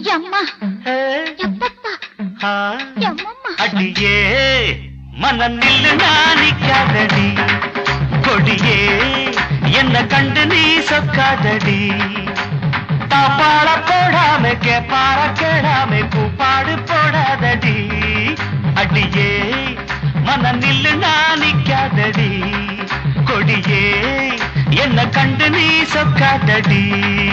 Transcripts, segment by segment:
எம்மா ஏ, எப்பத்தா ஆ, எம்மம்மா அடியே மனம் நில்லு நாணிக்காதடி கொடியே என்ன கண்டு நீ சொக்காதடி தாப்பாள போடாம கேப்பார கேடாம கூப்பாடு போடாதடி அடியே மனம் நில்லு நாணிக்காதடி கொடியே என்ன கண்டு நீ சொக்காதடி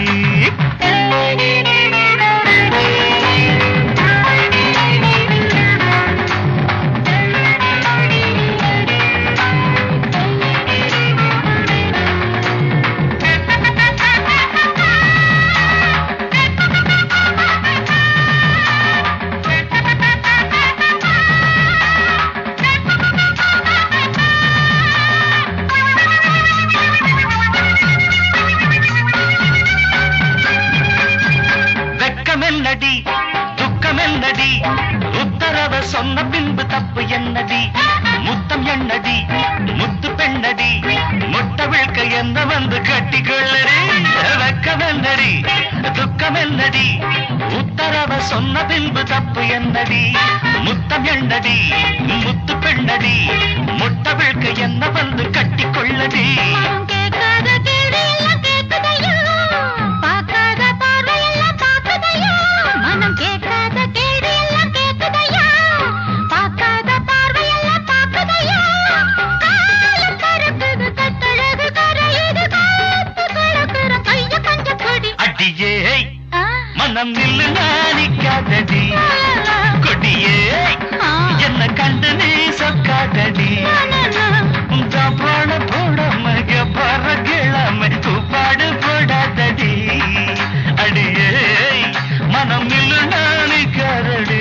வெக்கமென்னடி துக்கமென்னடி உத்தரவ சொன்ன பின்பு தப்பு என்னடி முத்தம் என்னடி முத்து பெண்ணடி முட்டை விழ்க்க என்ன வந்து கட்டிக்கொள்ளடி வெக்கமென்னடி துக்கமென்னடி உத்தரவ சொன்ன பின்பு தப்பு என்னடி முத்தம் என்னடி முத்து பெண்ணடி முட்டை விழ்க்க என்ன வந்து கட்டிக்கொள்ளடி மனம் கேட்காத கேள்வி எல்லாம் கேட்குதையா பார்க்காத பார்வை எல்லாம் பார்க்குதையா மனம் கேட்காத கேள்வி எல்லாம் கேட்குதையா பார்க்காத பார்வை எல்லாம் பார்க்குதையா காலம் கறக்குது கட்டழகு கரையுது காத்து கலக்குற கைய கஞ்ச கொடி அடியே ஆ, மனம் நில்லு நாணிக்காதடி கொடியே ஆ, என்ன கண்டு நீ சொக்காதடி நா, நா, நா. பாட போடாம பற கிழமை கூப்பாடு போடாதடி அடியே மனம் நில்லு நாணிக்காதடி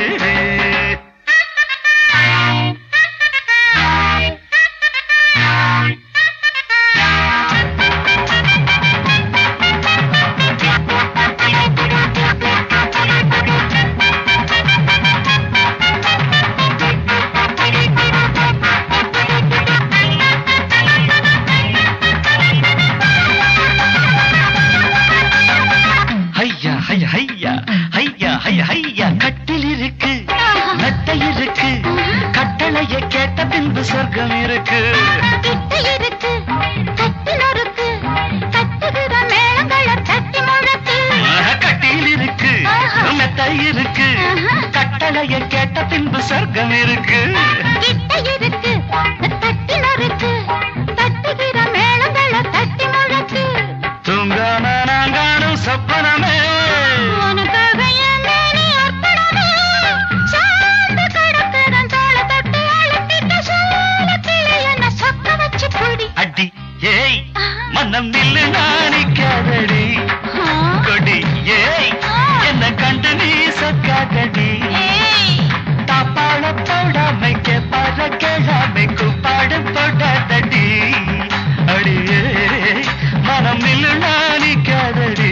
ஐயா ஐயா ஐயா ஐயா ஐயா ஐயா கட்டில் இருக்கு மெத்தை இருக்கு கட்டளைய கேட்ட பின்பு சொர்க்கம் இருக்கு கிட்ட இருக்கு கட்டில் இருக்கு கட்டுகிற மேளங்களை தட்டி முழக்கு கட்டில் இருக்கு மெத்தை இருக்கு கட்டளைய கேட்ட பின்பு சொர்க்கம் இருக்கு கிட்ட இருக்கு தட்டில் இருக்கு தட்டுகிற மேளங்களை தட்டி முழக்கு தூங்காம நான் காணும் சொப்பனமே உனக்காக என் மேனி அர்ப்பணமே சார்ந்து கிடக்குறன் தோள தொட்டு அழுத்திட்ட சோழ கிளி என்ன சொக்க வச்சு குடி அடி ஏய் மனம் நில்லு நாணிக்காதடி கொடி ஏய் என்ன கண்டு நீ சொக்காதடி ஏய் தாப்பாள போடாமை கேப்பார கேளாமை கூப்பாடு போடாதடி அடியே மனம் நில்லு நாணிக்காதடி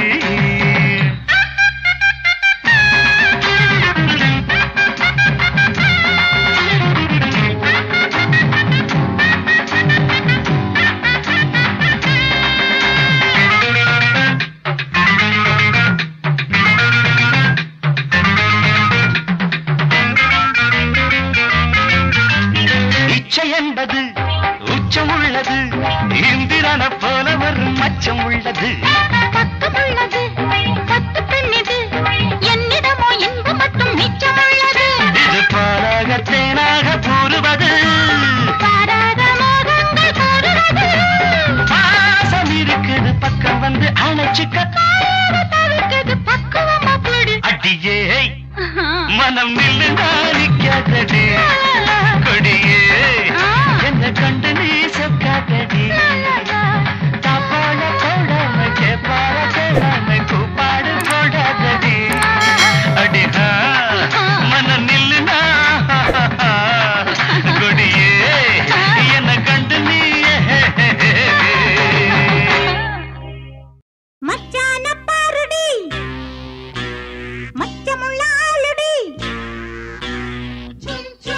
இச்சை என்பது உச்சம் உள்ளது இந்திரன போல ஒரு மச்சம் உள்ளது பக்கம் உள்ளது பத்து பெண்ணிது என்னிடமோ இன்பம் மட்டும் மிச்சம் உள்ளது இது பாலாக தேனாக கூறுவது பாராத மோகங்கள் கூறுவது பாசம் இருக்குது பக்கம் வந்து அணைச்சிக்க தவிர்க்குது பக்குவமா பிடி அடியே மனம் நில்லு நாணிக்காதடி கொடியே என்ன கண்டு நீ சொக்காதடி தாப்பாள போடாம கேப்பார கேளாம கூப்பாடு போடாதடி அடிஹா மனம் நில்லு நா கொடியே என்ன கண்டு நீ மச்சான பாருடி மச்சமுள்ள ஆளுடி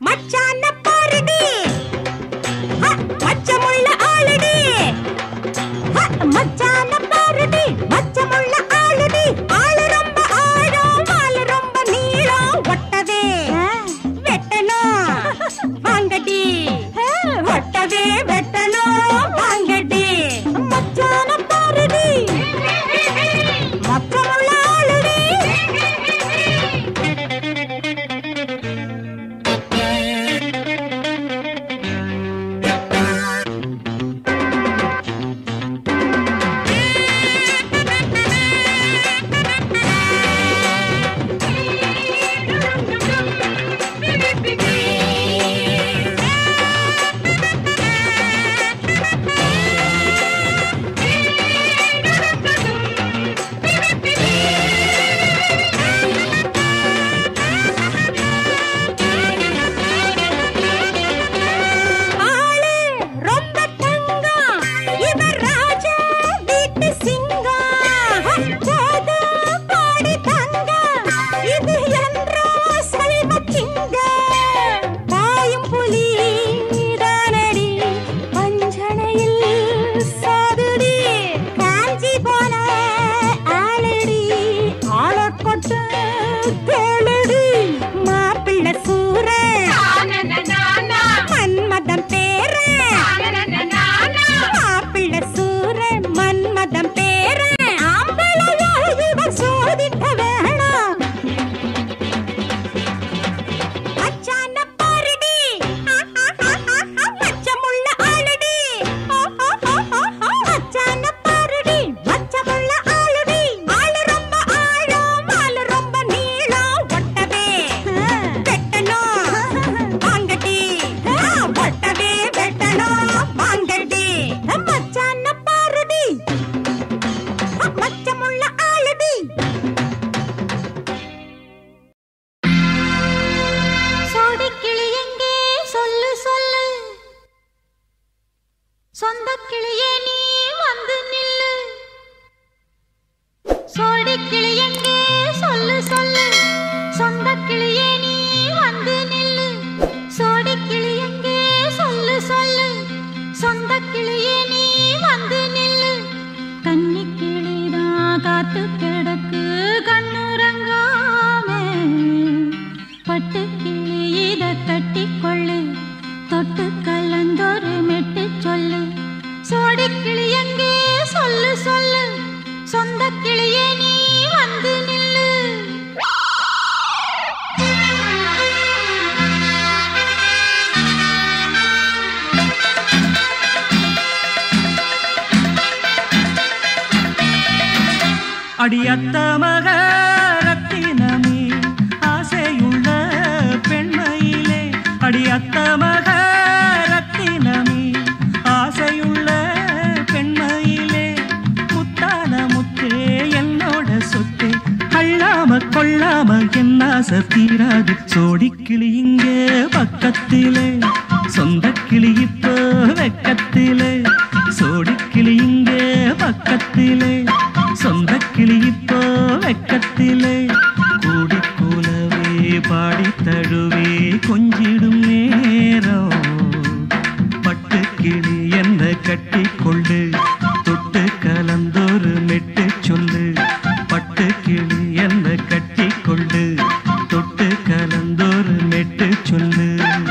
மச்சான பாருடி ஹ, மச்சமுள்ள ஆளுடி ஹ, மச்சான பாருடி மச்சமுள்ள ஆளுடி ஆளு ரொம்ப ஆழம் ஆளு ரொம்ப நீளம் ஒட்டவே வெட்டணும் வாங்கடி ஒட்டவே வெட்டணும் வாங்கடி மச்சான பாருடி மச்சமுள்ள ஆளுடி ஆளு ரொம்ப தங்கம் இவர் ராஜா வீட்டு சிங்கம் ஜாது பாடி தங்கம் இது என்றோ செல்வ சிங்கம் பாயும் புலி தானடி பஞ்சனையில் சாதுடி காஞ்சி போல ஆளடி ஆளக்கொட்டு கேளடி மாப்பிள்ளை சூரன் மன்மதம் பேர மாப்பிள்ள சூர மன்மதம் பேர ஆம்பளையா இவர் சோதிக்க வேணாம் மச்சான பாருடி மச்சமுள்ள ஆளுடி மச்சான பாருடி மச்சமுள்ள ஆளுடி ஆளு ரொம்ப ஆழம் ஆளு ரொம்ப நீளம் ஒட்டவே வெட்டணும் வாங்கடி ஒட்டவே வெட்டணும் வாங்கடி மச்சான பாருடி மச்சமுள்ள ஆளுடி சோடி கிளி எங்கே சொல்லு சொல்லு சொந்த கிளியே நீ வந்து நில்லு சோடி கிளி எங்கே சொல்லு சொல்லு சொந்த கிளியே நீ வந்து நில்லு சோடி கிளி எங்கே சொல்லு சொல்லு சொந்த கிளியே நீ வந்து நில்லு கன்னி கிளிதான் காத்து கிடக்கு கண்ணுறங்காம பட்டு கிளி இத கட்டிக்கொள்ளு தொட்டு கலந்தொரு மெட்டு சொல்லு சோடி கிளி எங்கே சொல்லு சொல்லு சொந்த கிளியே நீ வந்து நில்லு அடியத்த மக ரத்தினமே ஆசையுள்ள பெண்மையிலே அடியத்த மக ரத்தினமே ஆசையுள்ள பெண்மையிலே முத்தான முத்தே என்னோட சொத்து அள்ளாம கொள்ளாம என்ன ஆசை தீராது சோடிக்கிளி இங்கே பக்கத்திலே சொந்த கிளி இப்போ வெக்கத்திலே சோடிக்கிளி இங்கே பக்கத்திலே சொந்த கிளி இப்போ வெக்கத்திலே கூடி கூலவே பாடி தழுவே கொஞ்சிடும் நேரம் பட்டு கிளி என்ன கட்டி கொண்டு தொட்டு கலந்தொரு மெட்டு சொல்லு பட்டு கிளி என்ன கட்டி கொண்டு தொட்டு கலந்தொரு மெட்டு சொல்லு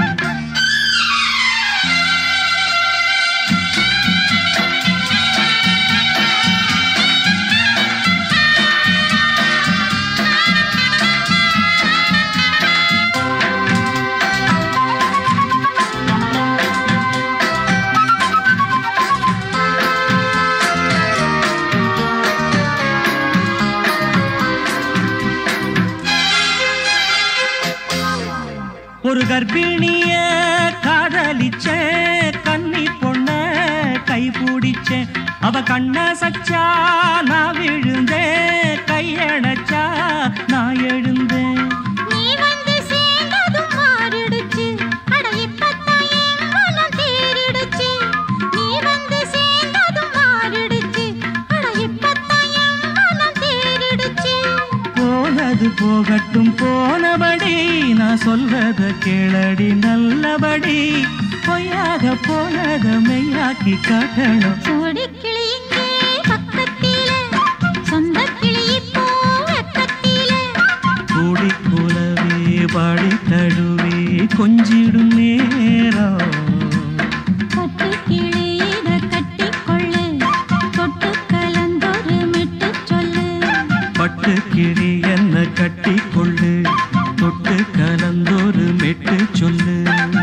ஒரு கர்ப்பிணிய காதலிச்ச கன்னி பொண்ண கை பிடிச்சேன் அவ கண்ண சச்சா நான் விழுந்தேன் கையணைச்சா நான் எழுந்தேன் நீ வந்து சேர்ந்ததும் மாறிடுச்சு அட இப்பத்தான் என் மனம் தேறிடுச்சு நீ வந்து சேர்ந்ததும் மாறிடுச்சு அட இப்பத்தான் என் மனம் தேறிடுச்சு போனது போகட்டும் போனபடி நான் நான் சொல்றத கேளடி நல்லபடி பொய்யாக போனத மெய்யாக்கி காட்டணும் சோடி கிளி இங்கே பக்கத்திலே சொந்த கிளி இப்போ வெக்கத்திலே கூடி கூலவே பாடி தழுவே கொஞ்சிடும் நேரம் பட்டு கிளி இத கட்டிக்கொள்ளு தொட்டு கலந்தொரு மெட்டு சொல்லு பட்டு கிளி என்ன கட்டி கொள்ளு தொட்டு கலந்தொரு மெட்டு சொல்லு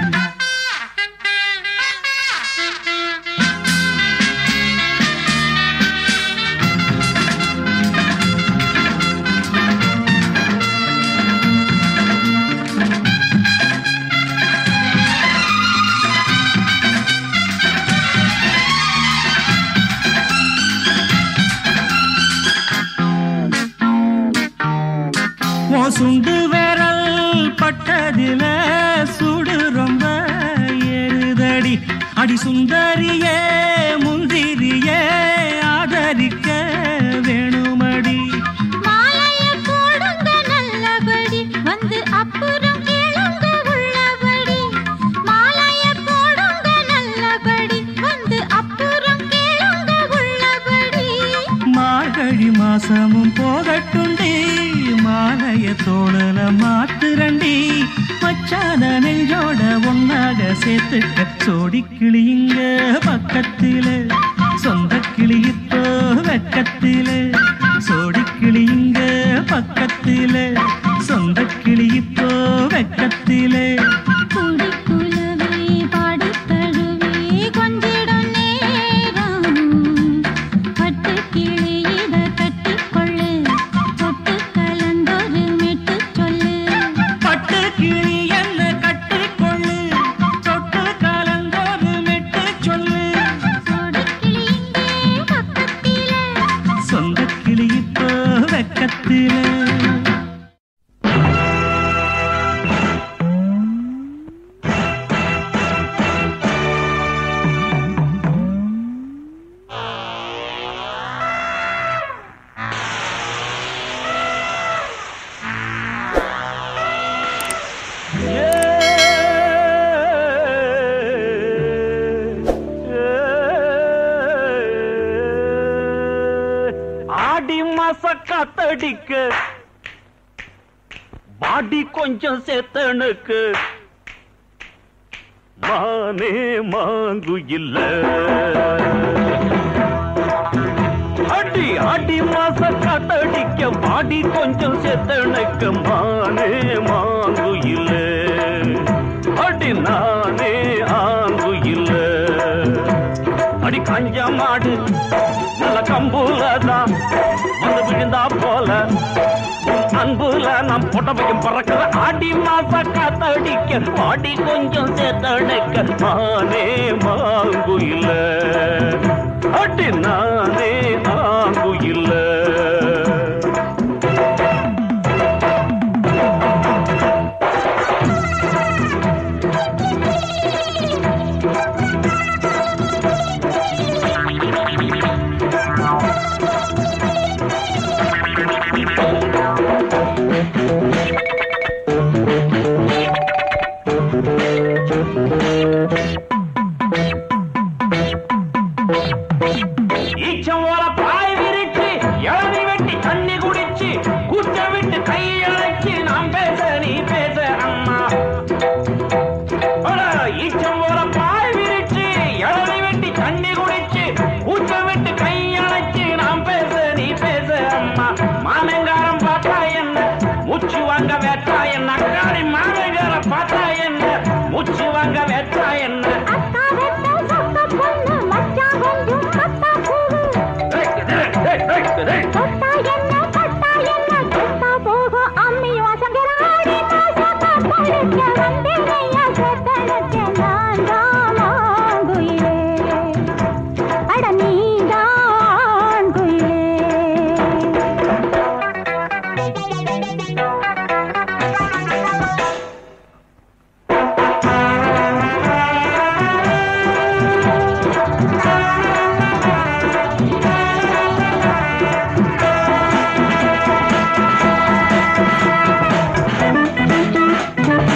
உன் சுண்டு விரல் பட்டதில சுடு ரொம்ப ஏறுதடி அடி சுந்தரியே முந்திரியே ஆதரிக்க வேணுமடி மாலைய போடுங்க நல்லபடி வந்து அப்புறம் கேளுங்க உள்ளபடி மாலைய போடுங்க நல்லபடி வந்து அப்புறம் கேளுங்க உள்ளபடி மார்கழி மாசமும் போகட்டுண்டி மாலைய தோழல மாத்துரண்டி மச்சான நெஞ்சோட ஒன்னாக சேர்த்துக்க சோடி கிளியுங்க பக்கத்தில சொந்த கிளி இப்போ வெக்கத்தில சோடி கிளியுங்க பக்கத்தில சொந்த கிளி இப்போ வெக்கத்தில கூடி குலவே பாடி தழுவே கொஞ்சிடும் நேரம் பட்டு கிளி இத கட்டிக்கொள்ளு தொட்டு கலந்தொரு மெட்டு சொல்லு பட்டு கிளி என்ன கட்டிக்கொள்ளு தொட்டு கலந்தோரு மெட்டு சொல்லு சோடி கிளி இங்கே பக்கத்திலே சொந்த கிளி இப்போ வெக்கத்தில ஆடி மாச காத்தடிக்க பாடி கொஞ்சம் சேத்தனுக்கு மானே மாங்கு இல்ல அடி அடி மாச காத்தடிக்க பாடி கொஞ்சம் சேத்தனுக்கு மானே மாங்கு இல்ல அடி நானே ஆங்கு இல்ல அடி கஞ்ச மாடு நல்ல கம்புல தான் வந்து விழுந்தா போல உன் அன்புல நாம் புடவையும் பறக்கிற ஆடி மாச காத்தடிக்க பாடி கொஞ்சம் சேர்த்தடைக்க நானே மாங்கு இல்ல அடி நானே ஆங்கு இல்ல ஈச்சம் போல பாய் விரிச்சு இளநி வெட்டி தண்ணி குடிச்சு கூச்ச விட்டு கை அழைச்சு நாம் பேச நீ பேச அம்மா அட, ஈச்சம் போல பாய் விரிச்சு இளநி வெட்டி தண்ணி குடிச்சு கூச்ச விட்டு கை அழைச்சு நாம் பேச நீ பேச அம்மா மாமங்காரம் பார்த்தா என்ன மூச்சு வாங்க வேட்டா என்ன அக்காரி மாமங்காரம் பார்த்தா என்ன மூச்சு வாங்க வேட்டா என்ன அக்கா வெட்ட சொத்த பொண்ணு மச்சான் கொஞ்சம் மத்தா பூவு தொட்டா என்ன தொட்டா என்ன தொட்டா போகும் அம்மி வாசங்கராடி மாசமா படுக்க வந்தேனையா சொத்தனுக்கு நான் தான் மாங்குயிலே அட நீதான் குயிலே ஆ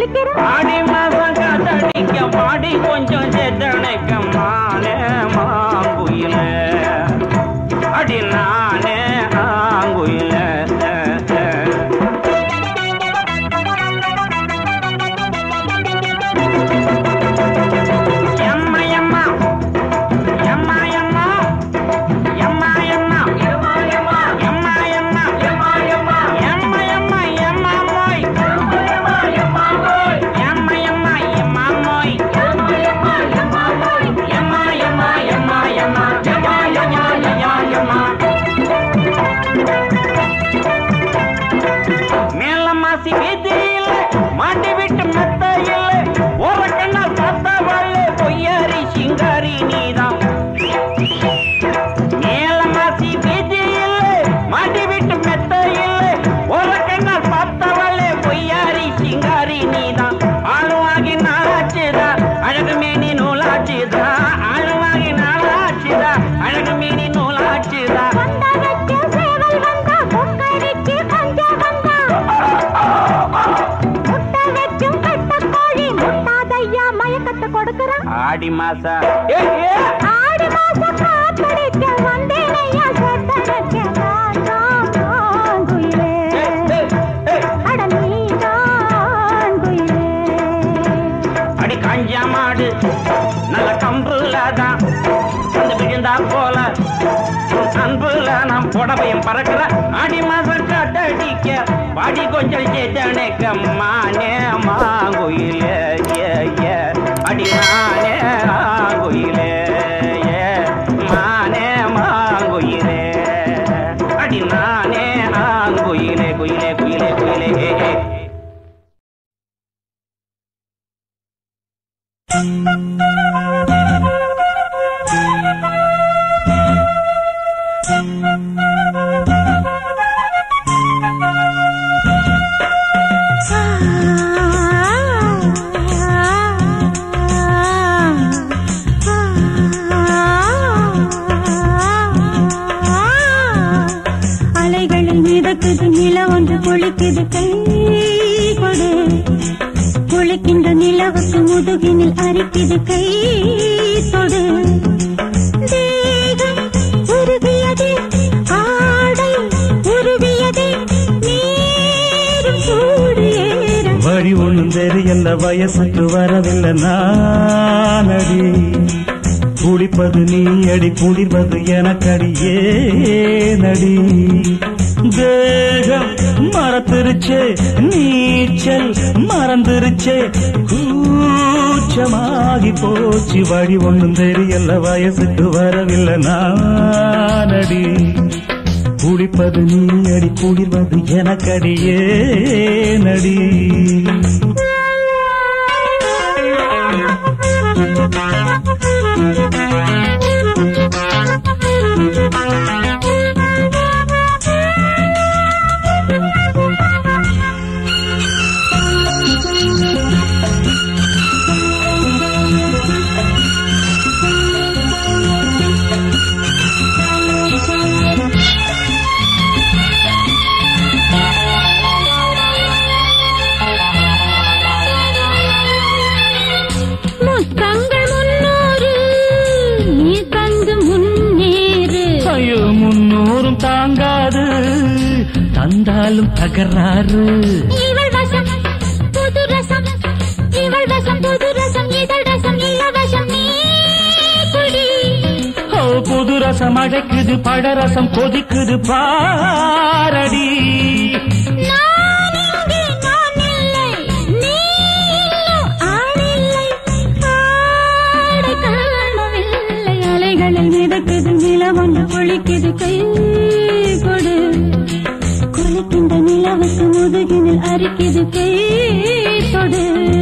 அடிக்கிறோம் ஆடி மாசம் காத்தடிக்க பாடி கொஞ்சம் சேத்தனைக்க மானே மாங்குயில அடி நானே ஆங்குயில எம்மா எம்மா எம்மா எம்மா எம்மா எம்மா எம்மா எம்மா எம்மா எம்மா எம்மா எம்மா எம்மா எம்மா எம்மா மோய் எம்மா எம்மா மோய் எம்மா எம்மா எம்மா மோய் எம்மா எம்மா எம்மா மோய் எம்மா எம்மா எம்மா எம்மா எம்மா எம்மா எம்மா மேல மாசி வீதியில மாட்டி விட்டு மெத்த இல்ல ஒரு கண்ணா சாத்தா வாழ பொய்யாரி சிங்காரி நீதான் மேல மாசி வீதியில மாட்டி விட்டு மெத்த இல்ல ஒரு கண்ணா சாத்தா வாழ பொய்யாரி சிங்காரி நீதான் ஆளுவாகி நாளாச்சுதா அழகு மேனி நூலாச்சுதா ஆளுவாகி நாளாச்சுதா அழகு மேனி நூலாச்சுதா வந்தா வச்சு சேவல் வந்தா கொக்கரிக்கு பஞ்சம் வந்தா முட்டை வச்சும் கட்ட கோழி முட்டாதையா மயக்கத்தை கொடுக்கறான் ஆடி மாசா ஏ ஏ ஆடி மாசம் காத்தடிக்க வந்தேனையா சொத்தனக்க நான் தான் குயிலே அட நீதான் குயிலே அடி காஞ்சா மாடு நல்ல கம்புல தான் வந்து விழுந்தா போல உன் அன்புல நான் புடவையும் பறக்கிற அடி மாசம் காட்டடிக்க பாடி கொஞ்சம் சேத்தனைக்க மானே மாங்குயிலே ஏ ஏ அடி நானே ஆங்குயிலே ஏ மானே மாங்குயிலே அடி நானே ஆங்குயிலே குயிலே குயிலே குயிலே ஏ ஏ அலைகளில் மிதக்குது நில ஒன்று குளிக்குது கை கொடு குளிக்கின்ற நிலவுக்கு முதுகினில் அரிக்குது கை தொடு தேகம் உருகியது ஆடை உருவியது நீரும் சூடு ஏற வழி ஒண்ணும் தெரியல வயசுக்கு வரவில்லை நானடி குளிப்பது நீ அடி குளிர்வது எனக்கடி ஏனடி தேகம் மறந்துருச்சே நீச்சல் மறந்துருச்சே கூச்சமாகி போச்சு வழி ஒண்ணும் தெரியல வயசுக்கு வரவில்லை நானடி குளிப்பது நீ அடி குளிர்வது எனக்கடியே நடி முத்தங்கள் முன்னூறு நீ தந்து முன்னேறு ஐயோ முன்னூறும் தாங்காது தந்தாலும் தகராறு இவள் வசம் புது ரசம் இவள் வசம் புது ரசம் இதழ் ரசம் இலவசம் நீ குடி ஓ புது ரசம் அழைக்குது பழரசம் கொதிக்குது பாரடி நான் இங்கே நான் இல்லை நீ இன்னும் ஆளில்லை ஆடை காணவில்லை அலைகளில் மிதக்குது நிலவொன்று குளிக்குது கை கொடு குளிக்கின்ற நிலவுக்கு முதுகினில் அரிக்குது கை தொடு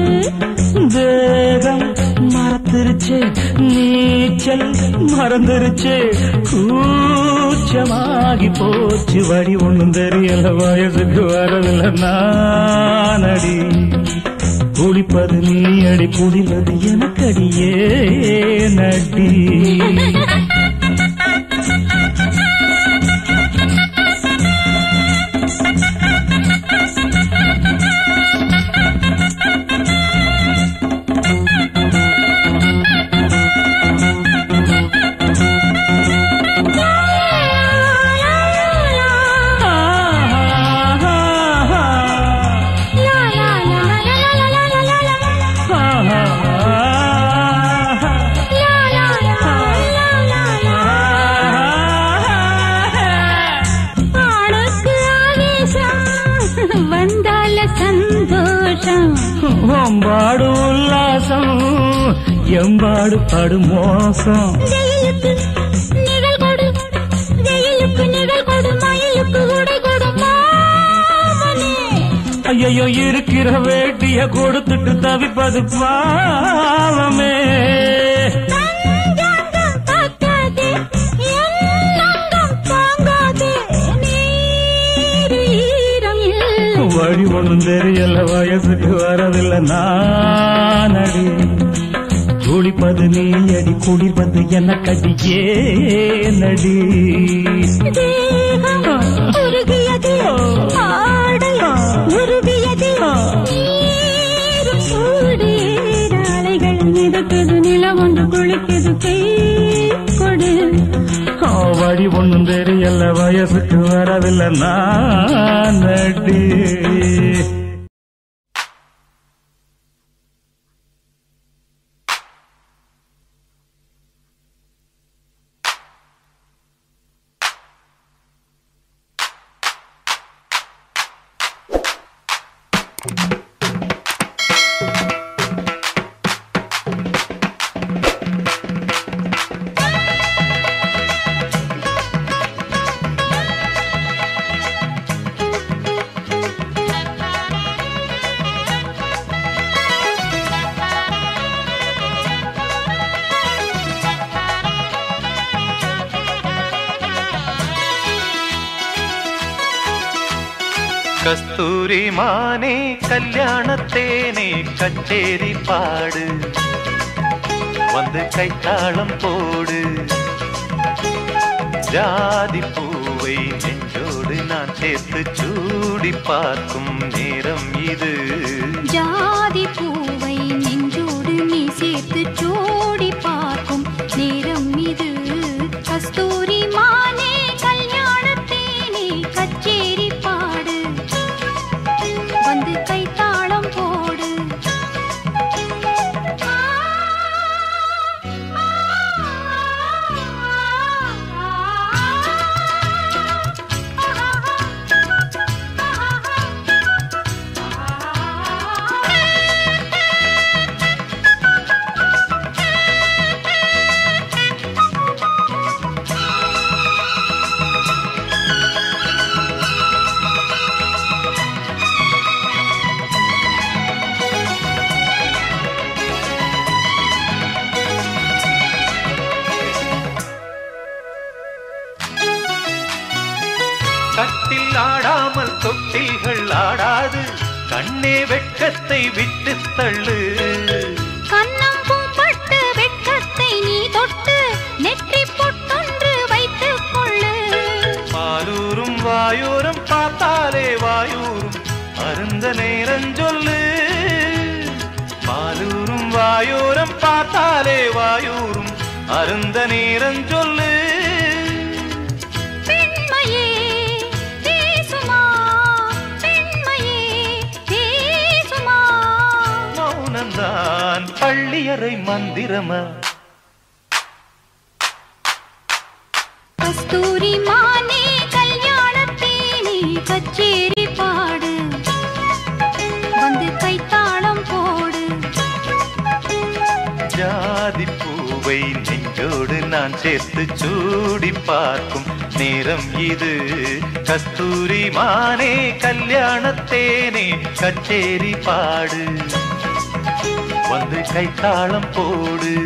தேகம் மறந்துருச்சு நீச்சல் மறந்துருச்சு கூச்சமாகி போச்சு வழி ஒண்ணும் தெரியல வயசுக்கு வரவில்லை நானடி குளிப்பது நீ அடி குடிவது எனக்கடியே நடி ஆ ஒம்பாடு உல்லாசம் எம்பாடு படு மோசம் வெயிலுக்கு நிழல் கொடு வெயிலுக்கு நிழல் கொடு மயிலுக்கு உடை கொடு மாமனே ஐயோ இருக்கிற வேட்டிய கொடுத்துட்டு தவிப்பது பாவமே தஞ்சாங்கம் தாக்காதே எண்ணங்கம் தாங்காதே நீர் ஈரம் இல்லை வழி ஒண்ணும் தெரியல வயசுக்கு வரதில்லை நானடி குளிப்பது நீ அடி குளிர்வது என்ன கடியே நடி தேகம் உருகியது ஆடை உருவியது நீரும் சூடேற அலைகள் மிதக்குது நிலம் ஒன்று குளிக்குது கை கொடு வழி ஒண்ணும் தெரியல வயசுக்கு வரதில்லை நானடி கஸ்தூரி மானே கல்யாணத்தேனே கச்சேரி பாடு வந்து கைத்தாளம் போடு ஜாதி பூவை நெஞ்சோடு நான் சேர்த்து சூடி பார்க்கும் நேரம் இது ஜாதி பூவை நெஞ்சோடு நீ சேர்த்து சோடி பார்க்கும் நேரம் இது கஸ்தூரி மானே கல்யாணத்தேனே கச்சேரி பாடு வந்து கைத்தாளம் போடு கட்டில் ஆடாமல் தொட்டில்கள் ஆடாது கண்ணே வெட்கத்தை விட்டு தள்ளு கன்னம் பூம்பட்டு வெட்கத்தை நீ தொட்டு நெற்றி பொட்டொன்று வைத்துக் கொள்ளு பாலூரும் வாயூரும் பார்த்தாலே வாயூரும் அருந்த நேரம் சொல்லு பாலூரும் வாயூரும் பார்த்தாலே வாயூரும் அருந்த நேரம் சொல்லு பெண்மையே பேசுமா பெண்மையே பேசுமா மௌனம்தான் பள்ளியறை மந்திரமா கஸ்தூரி மானே கல்யாணத்தேனே கச்சேரி பாடு வந்து கைத்தாளம் போடு ஜாதி பூவை நெஞ்சோடு நான் சேர்த்து சூடி பார்க்கும் நேரம் இது கஸ்தூரி மானே கல்யாணத்தேனே கச்சேரி பாடு வந்து கைத்தாளம் போடு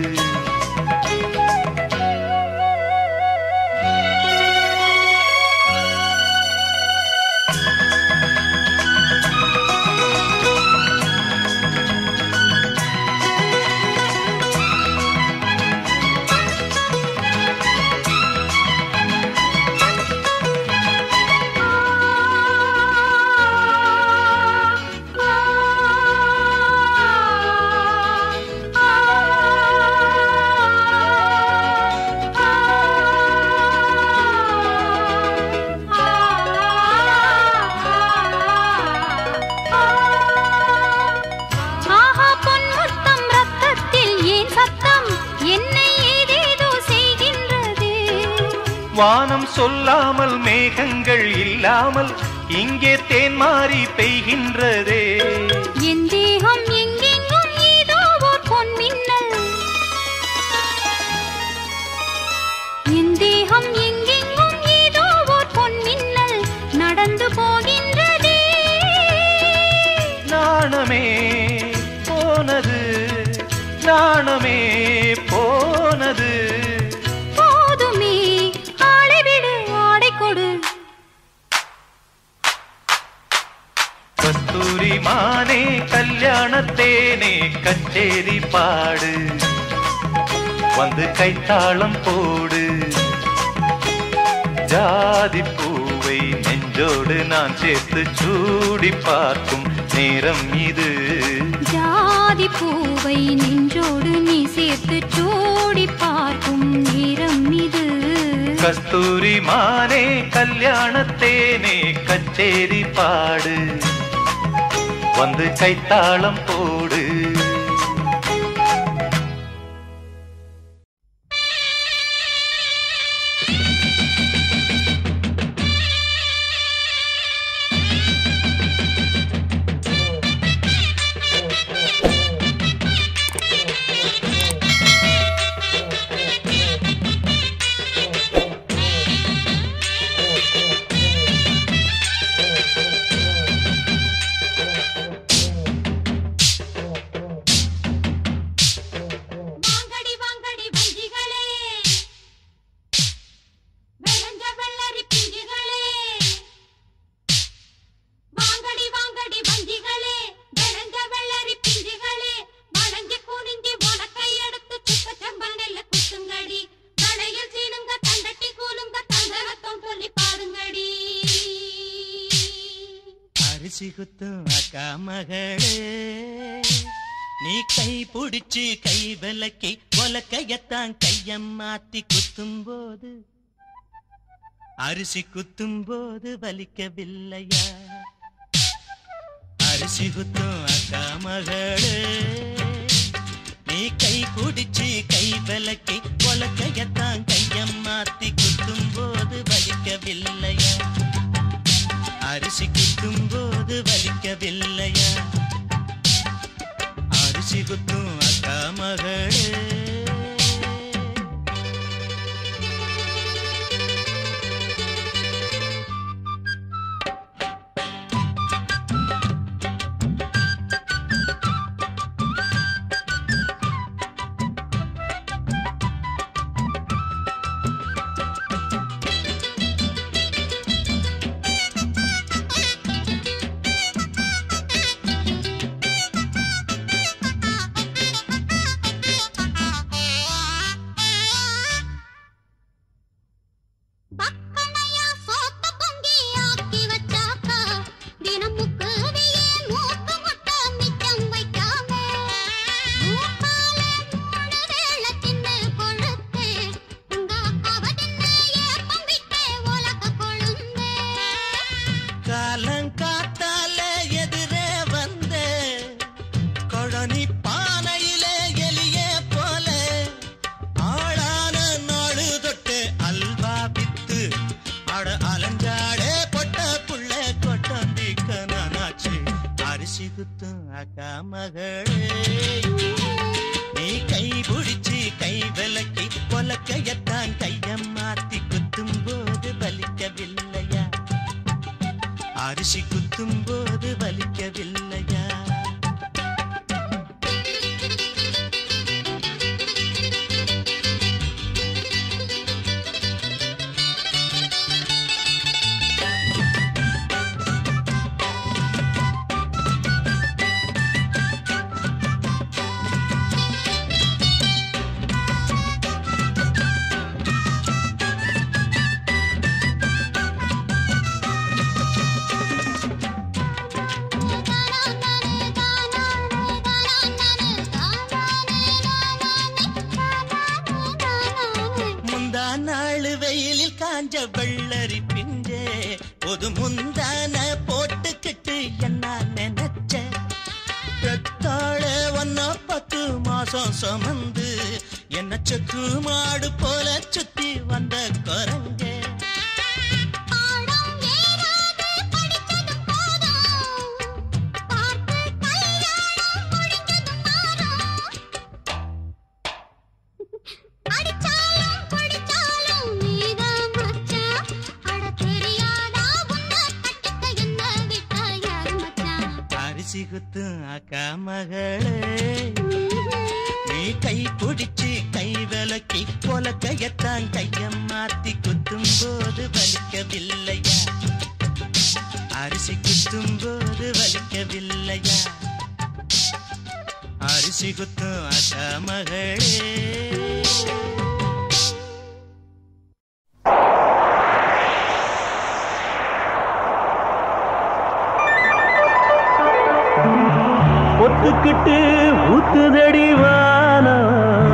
ஆஹா பொன்முத்தம் ரத்தத்தில் ஏன் சத்தம் என்னை ஏதேதோ செய்கின்றது வானம் சொல்லாமல் மேகங்கள் இல்லாமல் இங்கே தேன் மாறி பெய்கின்றதே என் தேகம் எங்கே மானமே போனது நாணமே போனது போதுமே ஆளை விடு ஆடை கொடு கஸ்தூரி மானே கல்யாணத்தேனே கச்சேரி பாடு வந்து கைத்தாளம் போடு ஜாதி பூவை நெஞ்சோடு நான் சேர்த்து சூடி பார்க்கும் நேரம் இது ஜாதி பூவை நெஞ்சோடு நீ சேர்த்து சூடி பார்க்கும் நேரம் இது கஸ்தூரி மானே கல்யாணத்தேனே கச்சேரி பாடு வந்து கைத்தாளம் போடு வாங்கடி வாங்கடி வஞ்சிகளே வெளஞ்ச வெள்ளரி பிஞ்சுகளே வாங்கடி வாங்கடி வஞ்சிகளே வெளஞ்ச வெள்ளரி பிஞ்சுகளே வளைஞ்சு குனிஞ்சு உனக்கை எடுத்து சுத்த செம்பனெல்ல குத்துங்கடி தலையில் சீனுங்க தண்டட்டி கூலுங்க தந்தரத்தம் சொல்லி பாடுங்கடி அரிசி குத்தும் அக்கா மகளே நீ கை பிடிச்சு கை விலக்கி உலக்கையத்தான் கையம் மாத்தி குத்தும் போது அரிசி குத்தும் போது வலிக்கவில்லையா அரிசி குத்தும் அக்கா மகளே நீ கை பிடிச்சு கை விலக்கி உலக்கையத்தான் கையம் மாத்தி குத்தும் போது வலிக்கவில்லையா அரிசி குத்தும் போது வலிக்கவில்லையா அரிசி குத்தும் அக்கா மகளே பக்கனையா சோத்த பொங்கி ஆக்கி வச்சாக்கா தினமுக்கு வியே மூக்கு முட்டை மிச்சம் வைக்காம மூக்கால மூணு வேளை தின்னு கொழுத்தே உங்க அக்காவை தின்னு ஏப்பம் விட்டே உலக கொழுந்தே காலங்காத்தால எதிரே வந்த கொழனி பானையிலே எலிய போல ஆளான நாடு தொட்டு அல்வா வித்து அட அலஞ்சாடே பொட்ட புள்ள கொட்டந்திக்க நானாச்சு அரிசி குத்தும் அக்கா மகளே நீ கை பிடிச்சு கை விலக்கி கொலக்கையத்தான் கையம் மாத்தி குத்தும் போது வலிக்கவில்லையா அரிசி குத்தும் போது வலிக்கவில்லையா முந்தா நாள் வெயிலில் காஞ்ச வெள்ளரி பிஞ்சே ஒரு முந்தான போட்டுக்கிட்டு என்ன நினைச்ச பெத்தாழ ஒன்ன பத்து மாசம் சுமந்து என்ன செக்கு மாடு போல சுத்தி வந்த குரங்கே பாடம் ஏறாது படிச்சதும் போதும் பார்த்து கல்யாணம் முடிஞ்சதும் மாறும் அடிச்சாலும் பிடிச்சாலும் நீதான் மச்சான் அட தெரியாதா உன்னை கட்டிக்க என்ன விட்டா யாரு மச்சான் அரிசி குத்தும் அக்கா மகளே நீ கை பிடிச்சு கை விலக்கி கொலக்கையத்தான் கைய மாத்தி குத்தும் போது வலிக்கவில்லையா அரிசி குத்தும் போது வலிக்கவில்லையா அரிசி குத்தும் அக்கா மகளே ஒத்துக்கிட்டு ஊத்துதடி வானம்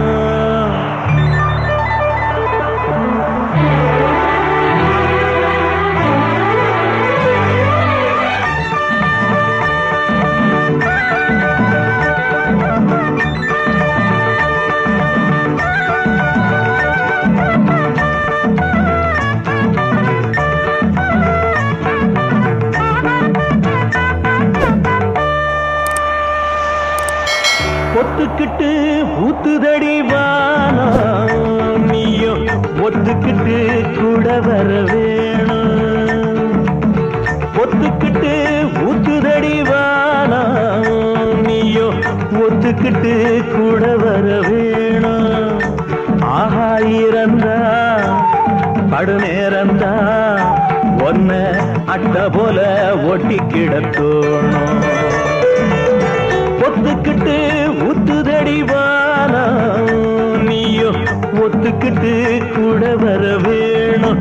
ஒத்துக்கிட்டு ஊத்துதடி வானம் நீயும் ஒத்துக்கிட்டு கூட வர வேணும் ஒத்துக்கிட்டு ஊத்துதடி வானம் நீயும் ஒத்துக்கிட்டு கூட வர வேணும் ஆஹா இறந்தா படுநேரந்தா ஒன்ன அட்ட போல ஒட்டி கிடத்தோணும் ஒத்துக்கிட்டு ஊத்துதடி வானம் நீயோ ஒத்துக்கிட்டு கூட வர வேணும்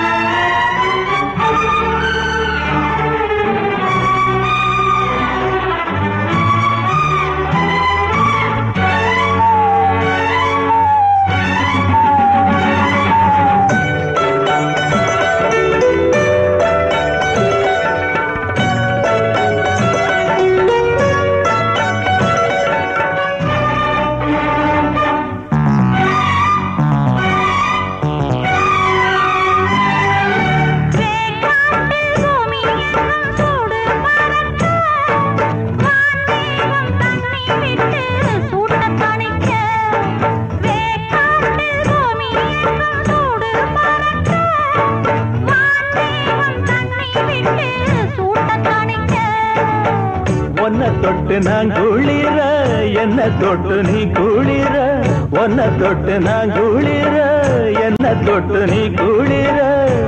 ஒன்ன தொட்டு நான் குளிர என்ன தொட்டு நீ குளிர ஒன்ன தொட்டு நான் குளிர என்ன தொட்டு நீ குளிர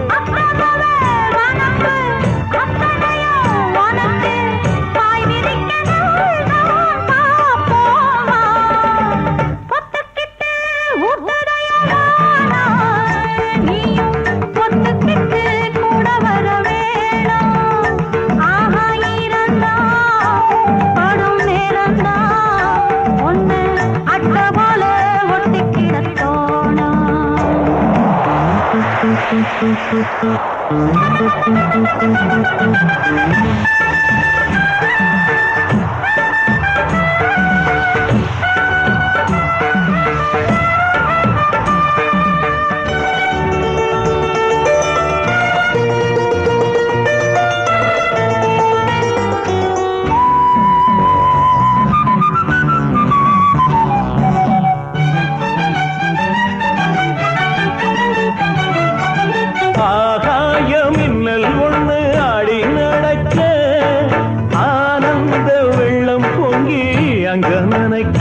அட்ட போல ஒட்டி கிடத்தோணும் ஆகாய மின்னல் ஒண்ணு ஆடி நடக்க ஆனந்த வெள்ளம் பொங்கி அங்க நனைக்க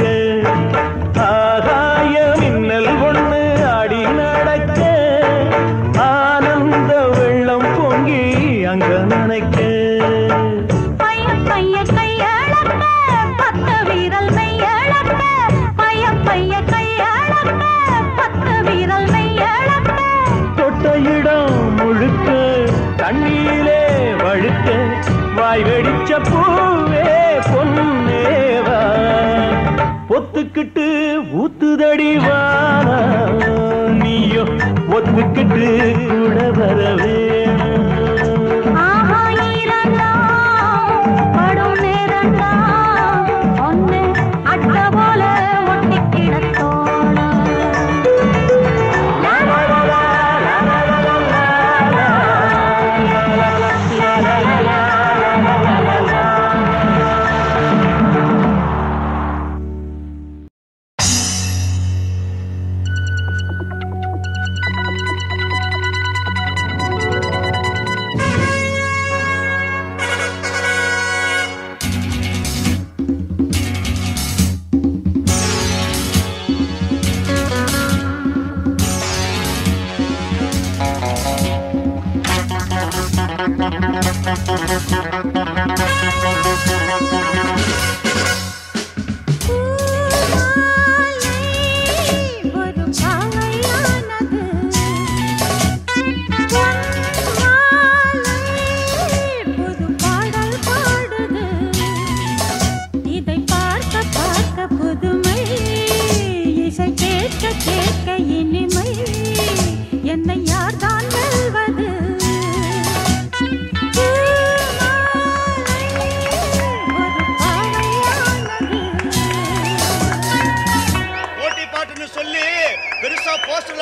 ஆகாய மின்னல் ஒண்ணு ஆடி நடக்க ஆனந்த வெள்ளம் பொங்கி அங்க நனைக்க பைய பைய கையளக்க பத்து வீரல் மெய்யளக்க பைய பைய கையளக்க பத்து வீரல் மெய்யளக்க தொட்ட இடம் முழுக்க தண்ணீரிலே வழுக்க வாய் வெடிச்ச பூவே பொன்னேவா ஒத்துக்கிட்டு ஊத்துதடி வானா நீயோ ஒத்துக்கிட்டு கூட வர வேணும் ஆஹா ஈரண்டா படும் நேரண்டா ஒன்னு அட்ட போல ஒட்டி கிடத்தோணும் ஆ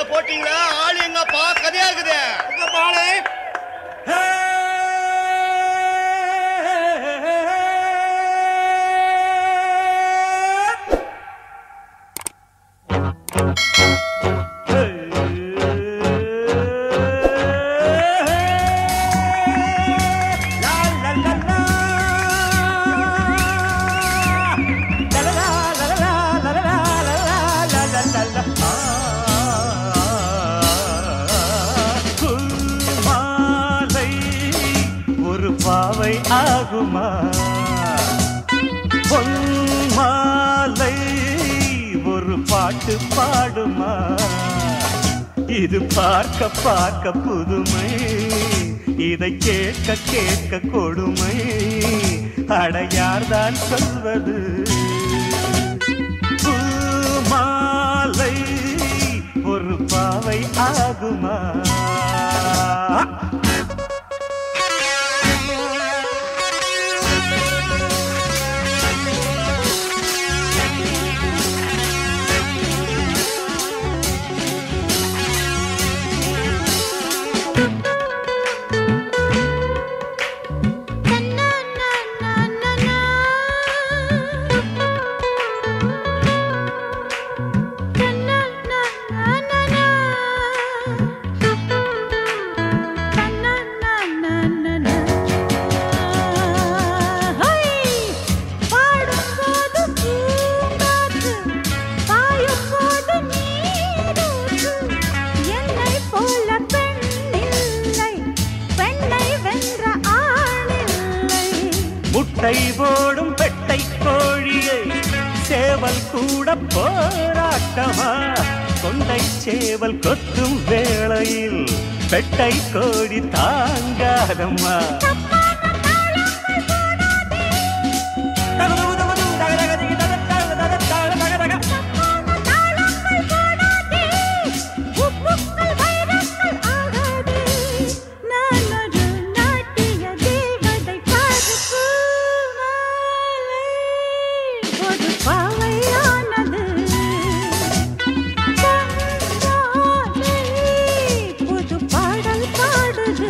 போட்டீங்களா ஆள் எங்கப்பா கதையா இருக்குது உங்க பாலு மாலை ஒரு பாவை ஆகுமா பொன் மாலை ஒரு பாட்டு பாடுமா இது பார்க்க பார்க்க புதுமை இதை கேட்க கேட்க கொடுமை அடையார்தான் சொல்வது பூமாலை ஒரு பாவை ஆகுமா முட்டை போடும் பெட்டை கோழியை சேவல் கூட போராட்டமா கொண்டை சேவல் கொத்தும் வேளையில் பெட்டை கோழி தாங்காதம்மா புது பாடல் பாடுது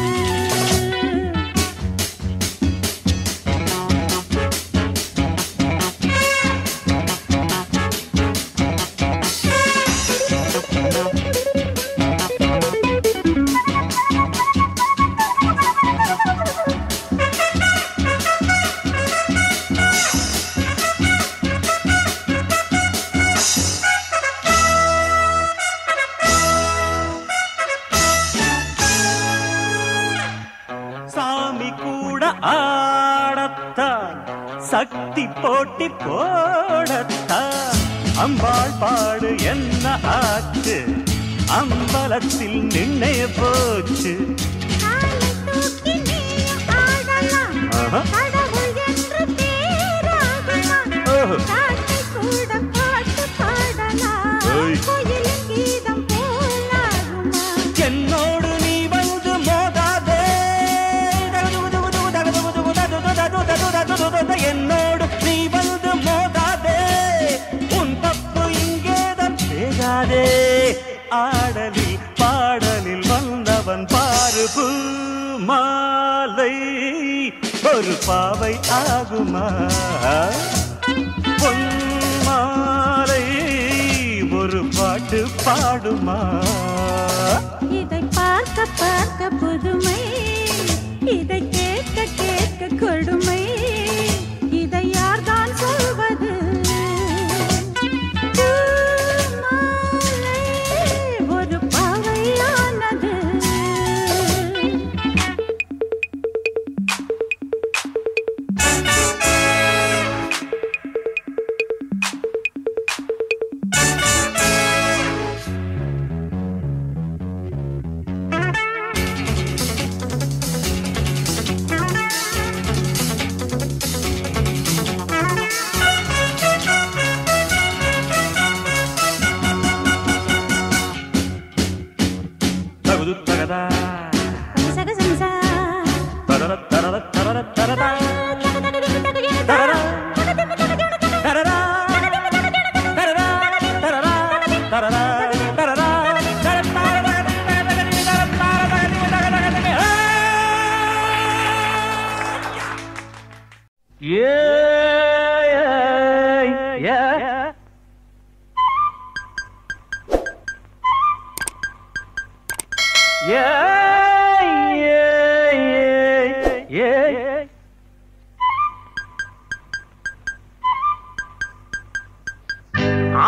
சாமி கூட ஆடத்தான் சக்தி போட்டி போடத்தான் அம்பாள் பாடு என்ன ஆச்சு அம்பலத்தில் நின்னே போச்சு காலை தூக்கி நீயும் ஆடலாம். ஆஹா. கடவுள் என்று பேராகலாம். ஓஹோ. காக்கை கூட பாட்டு பாடலாம். ஓய். கோயிலின் கீதம் போலாகுமா? என்னோடு நீ வந்து மோதாதே என்னோடு நீ வந்து மோதாதே உன் தப்பு இங்கேதான் பேகாதே ஆடலில் பாடலில் வந்தவன் பாரு பூ மாலை ஒரு பாவை ஆகுமா பொன் மாலை ஒரு பாட்டு பாடுமா இதை பார்க்க பார்க்க புதுமை இதை கேட்க கேட்க கொடுமை இதை யார்தான் சொல்வது பூமாலை ஒரு பாவையானது ஆ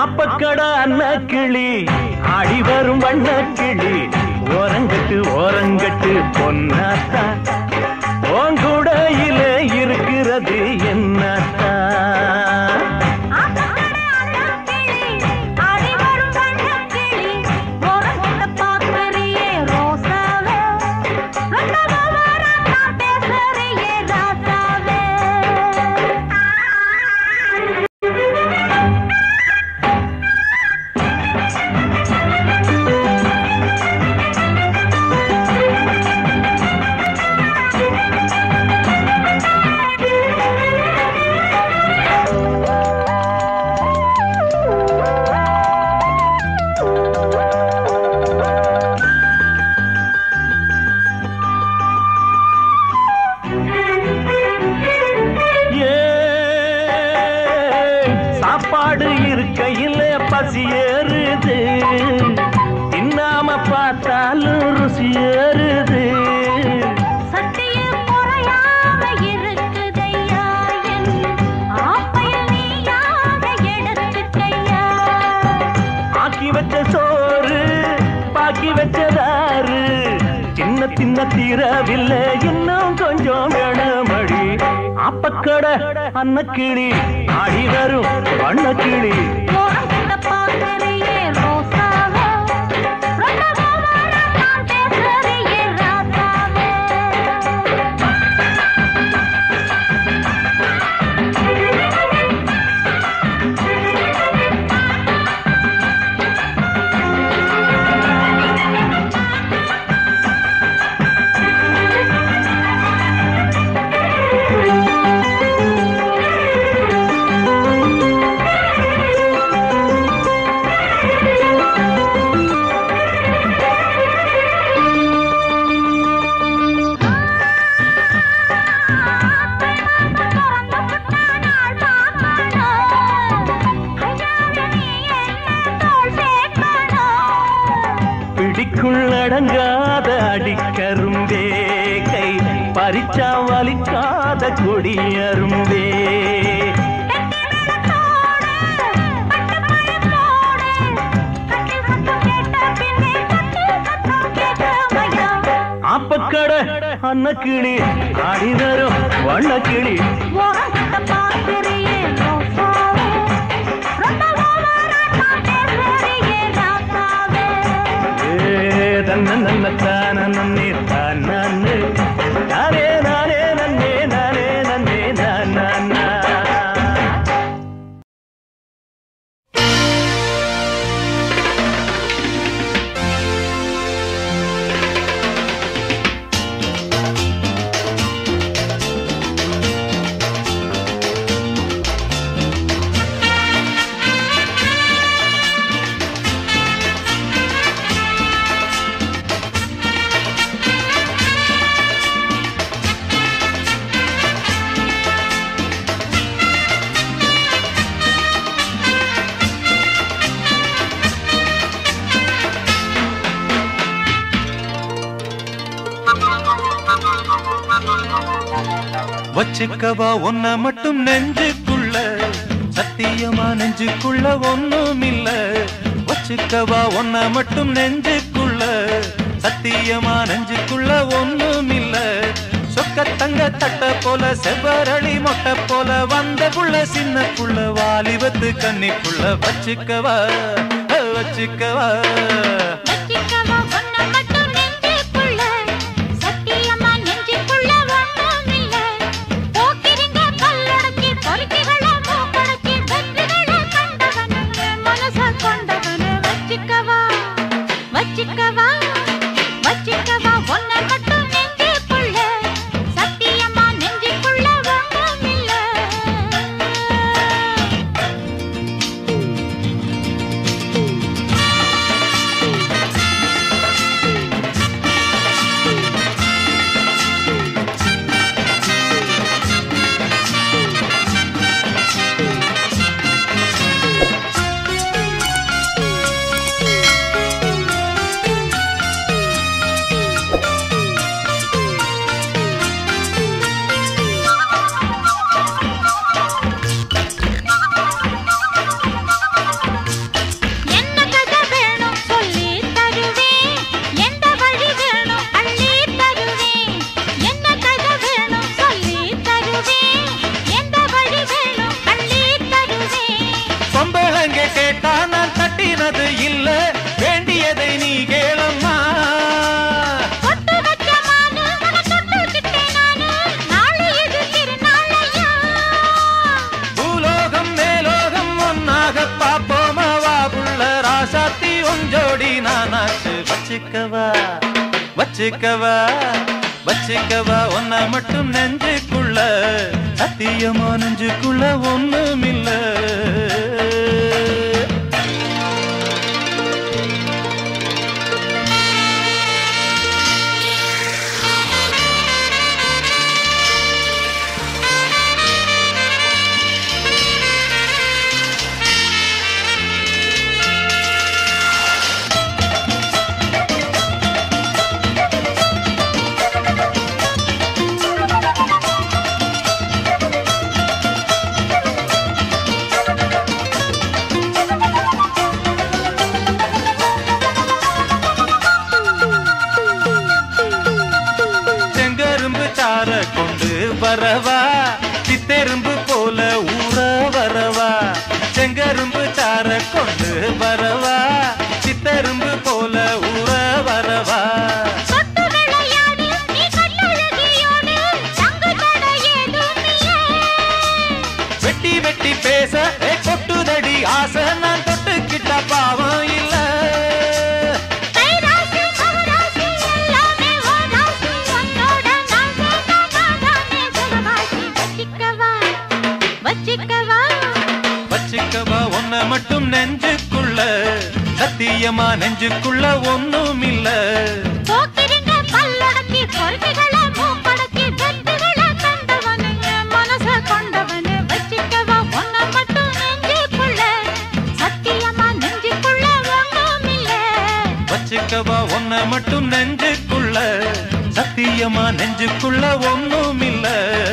ஆப்பக்கட அன்ன கிளி ஆடி வரும் வண்ண கிளி ஓரங்கட்டு ஓரங்கட்டு பொன்னாத்தா ஓங்குடையில இருக்கிறது என்னத்தா ஏய், சாப்பாடு இருக்கையில பசி ஏறுது தின்னாம பார்த்தாலும் ருசி ஏறுது ஆக்கி வச்ச சோறு பாக்கி வச்சதாரு சின்ன சின்ன தீரவில்லை இன்னும் கொஞ்சம் வேணுமடி அப்பக்கட அன்னக்கிளி ஆடி வரும் வண்ணக்கிளி பிடிக்குள் அடங்காத அடிக்கரும்பே கை பறிச்சா வலிக்காத கொடியரும்பே ஆப்பக்கட அன்னக்கிளி ஆடி வரும் வண்ணக்கிளி ஏ தன்ன நன்ன தான நன்னே தானே நானே நானே நன்னே நானே நன்னே நானா வச்சுக்கவா ஒன்ன மட்டும் நெஞ்சுக்குள்ள சத்தியமா நெஞ்சுக்குள்ள ஒண்ணும் இல்ல வச்சுக்கவா ஒன்ன மட்டும் நெஞ்சுக்குள்ள சத்தியமா நெஞ்சுக்குள்ள ஒண்ணும் இல்ல சொக்க தங்க தட்ட போல செவ்வரளி மொட்டை போல வந்த புள்ள சின்ன புள்ள வாலிபத்து கன்னிக்குள்ள வச்சுக்கவா வச்சுக்கவா வச்சிக்கவா ஒன்ன மட்டும் நெஞ்சுக்குள்ள சத்தியமா நெஞ்சுக்குள்ள ஒண்ணுமில்ல போக்கிரிங்க கல்லடக்கி பொறுக்கிகள மூக்கடக்கி வெற்றிகள கண்டவனு மனச கொண்டவனு வச்சிக்கவா வச்சிக்கவா வச்சிக்கவா ஒன்ன மட்டும் நெஞ்சுக்குள்ள சத்தியமா நெஞ்சுக்குள்ள ஒண்ணுமில்ல வச்சுக்கவா வச்சுக்கவா வச்சுக்கவா வச்சுக்கவா ஒன்ன மட்டும் நெஞ்சுக்குள்ள சத்தியமா நெஞ்சுக்குள்ள ஒண்ணுமில்ல செங்கரும்பு சார கொண்டு வரவா சித்தெரும்பு போல ஊற வரவா செங்கரும்பு சார கொண்டு வரவா சித்தெரும்பு போல ஊற வரவா சொட்டு விளையாடு நீ கண்ணழகியோடு சங்கு தடை ஏதும் இல்ல வெட்டி வெட்டி பேச ஏ கொட்டுதடி ஆசை நான் தொட்டுக்கிட்ட பாவம் இல்ல கைராசி மகராசி எல்லாமே ஓராசி உன்னோட நான் சேர்ந்தாதானே சுகவாசி வச்சிக்கவா வச்சிக்கவா வச்சுக்கவா ஒன்ன மட்டும் நெஞ்சுக்குள்ள சத்தியமா நெஞ்சுக்குள்ள ஒண்ணும் இல்ல போக்கிரிங்க பல்லடக்கி பொறுமைகளை மூக்கடக்கி வெற்றிகளை கண்டவனு என் மனச கொண்டவனு வச்சிக்கவா உன்னை மட்டும் நெஞ்சுக்குள்ள சத்தியமா நெஞ்சுக்குள்ள ஒன்றும் இல்ல வச்சுக்கவா ஒன்ன மட்டும் நெஞ்சுக்குள்ள சத்தியமா நெஞ்சுக்குள்ள ஒண்ணும் இல்ல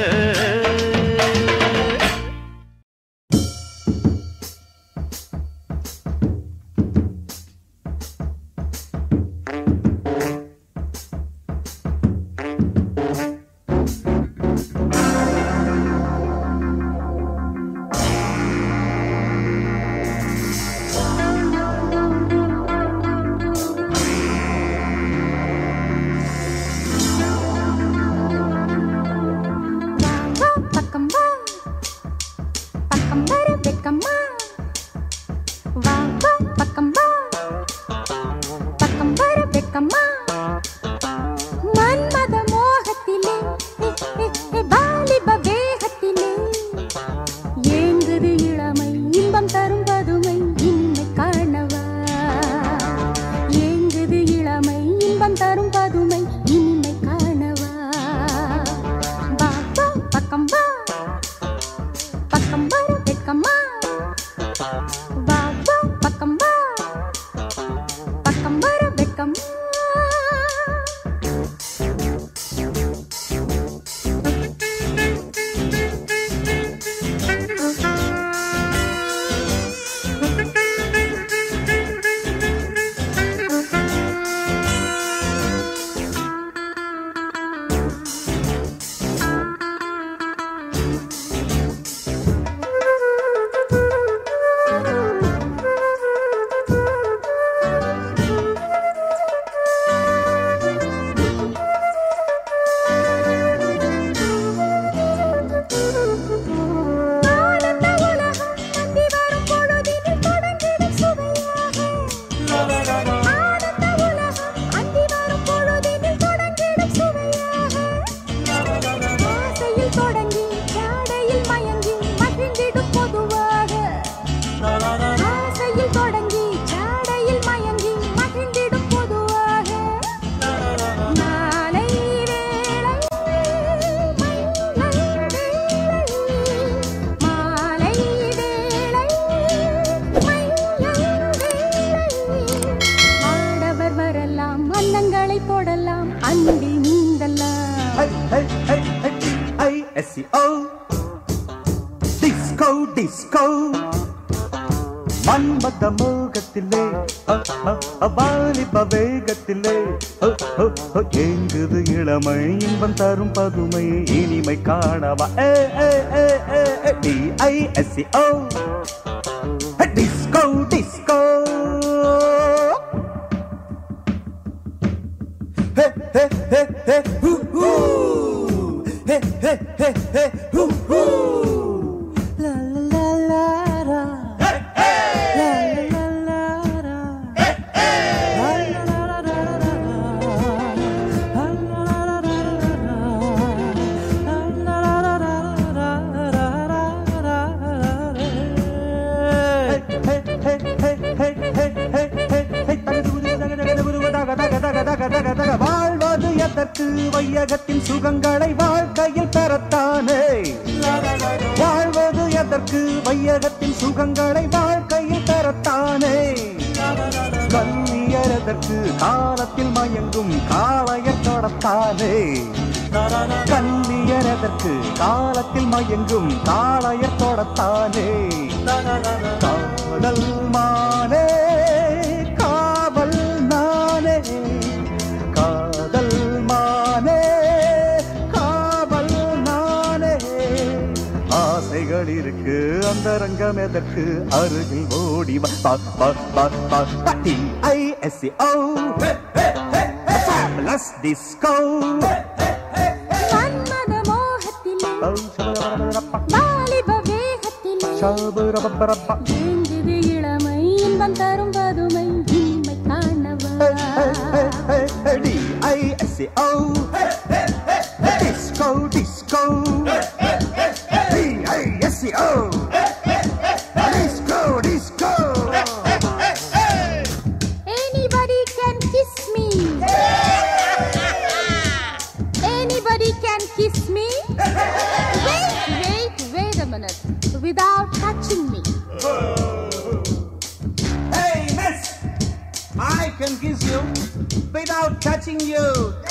வா பக்கம் வா பக்கம் வர வெக்கம்மா வா வா பக்கம் வா பக்கம் வர வெக்கம்மா மன்மத மோகத்திலே ஏ, ஏ, ஏ, வாலிப வேகத்திலே ஏங்குது இளமை இன்பம் தரும் பதுமை இனிமை காணவா ஏங்குது இளமை இன்பம் தரும் பதுமை இனிமை காணவா வா வா பக்கம் வா பக்கம் வர வெட்கம்மா வா வா பக்கம் வா பக்கம் வர வெட்கம்மா ஆனந்த உலகம் நம்பி வரும் பொழுதினில் தொடங்கிடும் சுவையாக ஆனந்த உலகம் அந்தி வரும் பொழுதினில் தொடங்கிடும் சுவையாக ஆசையில் தொடங்கி ஜாடையில் மயங்கி மகிழ்ந்திடும் பொதுவாக ஆசையில் தொடங்கி ஜாடையில் மயங்கி மகிழ்ந்திடும் பொதுவாக மாலை வேளை மன்னன் வேளை மாலை வேளை மன்னன் வேளை ஆடவர் வரலாம் அன்னங்களை போடலாம் அன்பில் நீந்தலாம் I-S-C-O Disco, disco மன்மத மோகத்திலே அ, அ, அ, வாலிப வேகத்திலே அ, அ, அ, ஏங்குது இளமை இன்பம் தரும் பதுமை இனிமை காணவா ஏ ஏ ஏ ஏ ஏ D I S C O disco disco hey hey hey hey ஹூ ஹூ ஹே ஹே ஹே ஹே ஹூ ஹூ லா லா லா லா லா லா லா லா லா லா லா லா லா லா வையகத்தின் சுகங்களை வாழ்க்கையில் தரத்தானே கல்வியறதற்கு காலத்தில் மயங்கும் காளையர் தொடத்தானே கல்வியறதற்கு காலத்தில் மயங்கும் காளையர் தொடத்தானே காதல் மானே காவல் நானே காதல் மானே காவல் நானே ஆசைகள் இருக்கு அந்த ரங்கம் எதற்கு அருகில் ஓடி வா பா பா பா பா பா D I S C O fabulous disco மன்மத மோகத்திலே வாலிப வேகத்திலே ஏங்குது இளமை இன்பம் தரும் பதுமை இனிமை காணவா D I S C O disco disco D I S C O disco disco Anybody can kiss me. Anybody can kiss me. Wait, wait, wait a minute. Without touching me. Hey, miss! I can kiss you without touching you.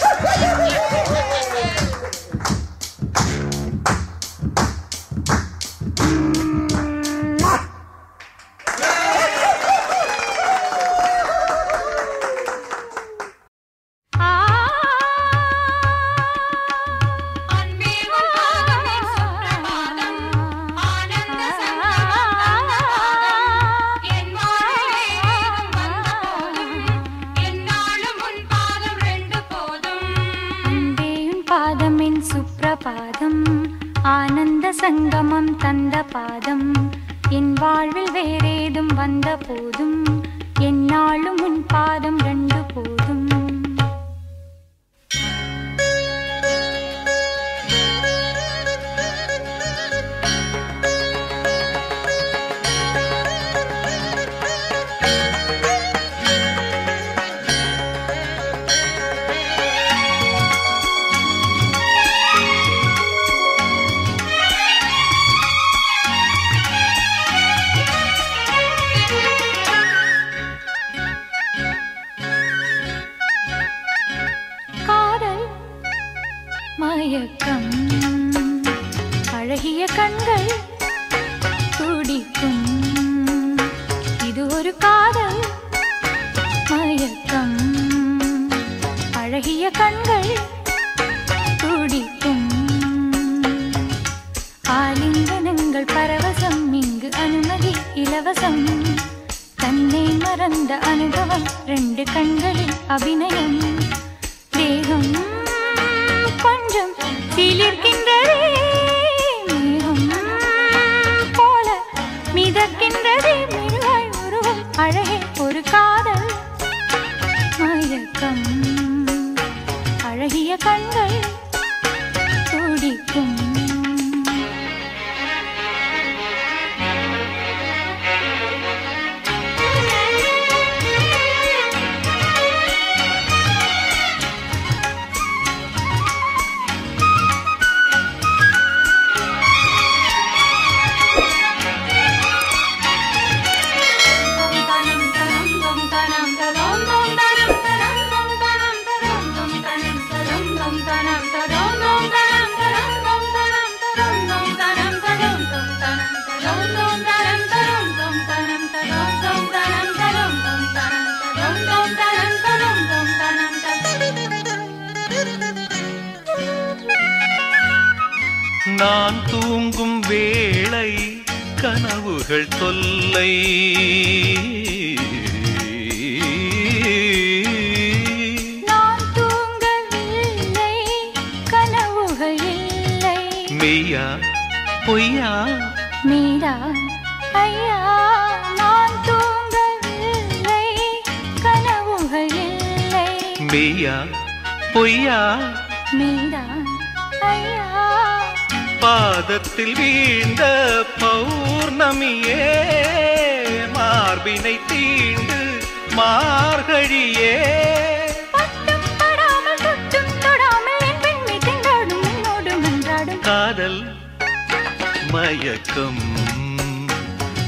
அன்பேயுன் பாதமின் சுப்ரபாதம் ஆனந்த சங்கமம் தந்த பாதம் என் வாழ்வில் வேறேதும் வந்த போதும் என்னாலும் உன் பாதம் ரெண்டு போதும் காதல் மயக்கம் அழகிய கண்கள் துடிக்கும் இது ஒரு காதல் மயக்கம் அழகிய கண்கள் துடிக்கும் ஆலிங்கனங்கள் பரவசம் இங்கு அனுமதி இலவசம் தன்னை மறந்த அனுபவம் ரெண்டு கண்களில் அபிநயம் தேகம் கொஞ்சம் சிலிர்க்கின்றதே மேகம் போல மிதக்கின்றதே மிருகாய் உருவம் அழகே ஒரு காதல் மயக்கம் அழகிய கண்கள் துடிக்கும் நான் தூங்கும் வேளை கனவுகள் தொல்லை நான் தூங்கவில்லை கனவுகள் இல்லை மெய்யா பொய்யா மீரா ஐயா நான் தூங்கவில்லை கனவுகள் இல்லை மெய்யா பொய்யா மீரா ஐயா பாதத்தில் வீழ்ந்த பௌர்ணமியே மார்பினை தீண்டு மார்கழியே பட்டும் படாமல் தொட்டும் தொடாமல் என் பெண்மை திண்டாடும் என்னோடு மன்றாடும் காதல் மயக்கம்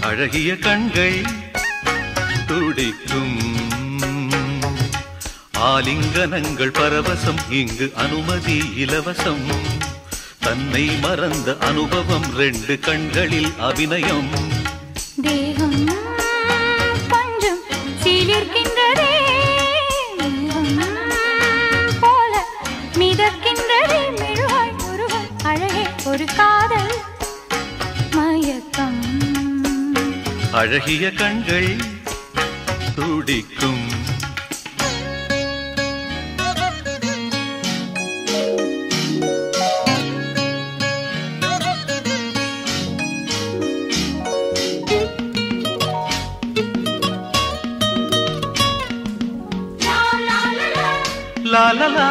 அழகிய கண்கள் துடிக்கும் ஆலிங்கனங்கள் பரவசம் இங்கு அனுமதி இலவசம் தன்னை மறந்த அனுபவம் ரெண்டு கண்களில் அபிநயம் தேகம் கொஞ்சம் சீலிருக்கின்றதே மேகம் போல மிதக்கின்றதே மெழுகாய் ஒருவன் அழகே ஒரு காதல் மயக்கம் அழகிய கண்கள் துடிக்கும் லா லா லா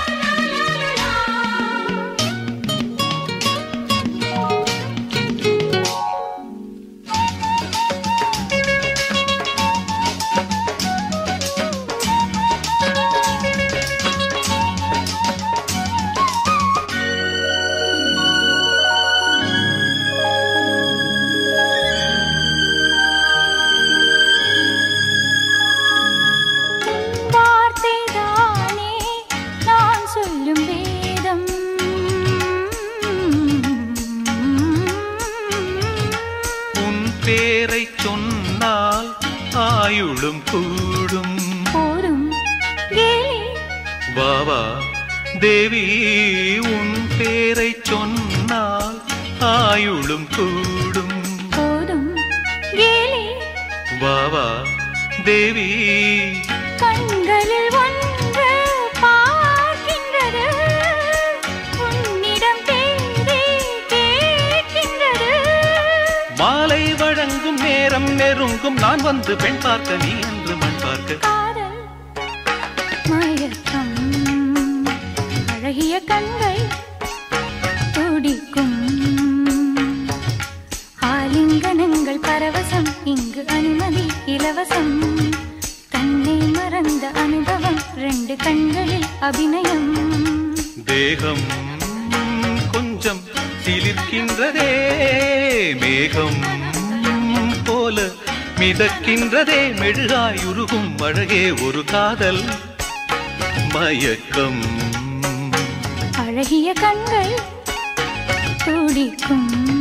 வார்த்தைதானே நான் சொல்லும் வேதம் உன் பேரை சொன்னால் ஆயுளும் கூடும் போரும் கேலி வா வா தேவி உன் பேரை சொன்னால் ஆயுளும் கூடும் போதும் கேலி வா வா தேவி கண்களில் ஒன்று பார்க்கின்றது உன்னிடம் தேடி கேட்கின்றது மாலை வழங்கும் நேரம் நெருங்கும் நான் வந்து பெண் பார்க்க நீ என்று மண் பார்க்க காதல் மயக்கம் அழகிய கண்கள் துடிக்கும் ஆலிங்கனங்கள் பரவசம் இங்கு அனுமதி இலவசம் தன்னை மறந்த அனுபவம் ரெண்டு கண்களில் அபிநயம் தேகம் கொஞ்சம் சிலிர்க்கின்றதே மேகம் போல மிதக்கின்றதே மெழுகாய் உருகும் அழகே ஒரு காதல் மயக்கம் அழகிய கண்கள் துடிக்கும்